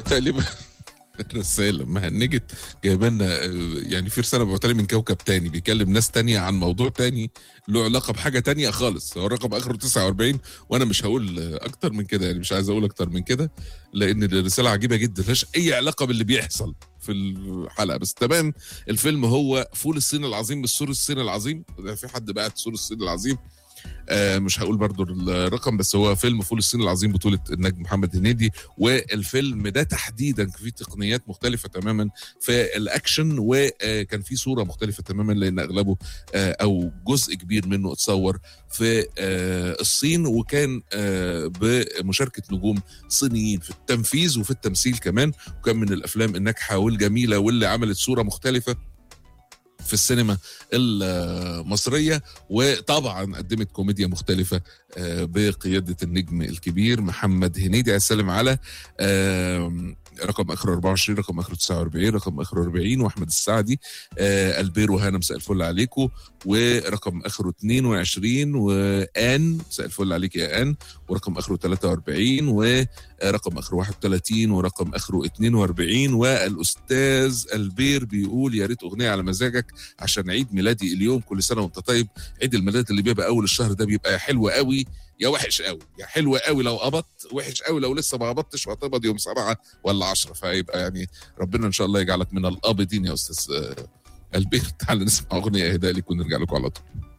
تقريبا الرسالة ما هنجت جايبه لنا يعني في رسالة بعتلي من كوكب تاني بيكلم ناس تانية عن موضوع تاني له علاقة بحاجة تانية خالص هو الرقم آخره 49 وأنا مش هقول أكتر من كده يعني مش عايز أقول أكتر من كده لأن الرسالة عجيبة جدا ملهاش أي علاقة باللي بيحصل في الحلقة بس تمام الفيلم هو فول الصين العظيم مش سور الصين العظيم في حد بعت سور الصين العظيم آه مش هقول برضو الرقم بس هو فيلم فول الصين العظيم بطولة النجم محمد هنيدي والفيلم ده تحديدا فيه تقنيات مختلفة تماما في الأكشن وكان فيه صورة مختلفة تماما لأن أغلبه آه أو جزء كبير منه اتصور في آه الصين وكان آه بمشاركة نجوم صينيين في التنفيذ وفي التمثيل كمان وكان من الأفلام الناجحة والجميلة واللي عملت صورة مختلفة في السينما المصرية وطبعا قدمت كوميديا مختلفة بقيادة النجم الكبير محمد هنيدي السلام على رقم اخره 24 رقم اخره 49 رقم اخره 40 واحمد السعدي البير وهنا مساء الفل عليكم ورقم اخره 22 وان مساء الفل عليك يا ان ورقم اخره 43 ورقم اخره 31 ورقم اخره 42 والاستاذ البير بيقول يا ريت اغنيه على مزاجك عشان عيد ميلادي اليوم كل سنه وانت طيب عيد الميلاد اللي بيبقى اول الشهر ده بيبقى حلو قوي يا وحش قوي يا حلو قوي لو قبضت وحش قوي لو لسه ما قبضتش وهتقبض يوم سبعة ولا عشرة فيبقى يعني ربنا ان شاء الله يجعلك من القابضين يا استاذ البير تعال نسمع اغنيه اهداء لك ونرجع لكم على طول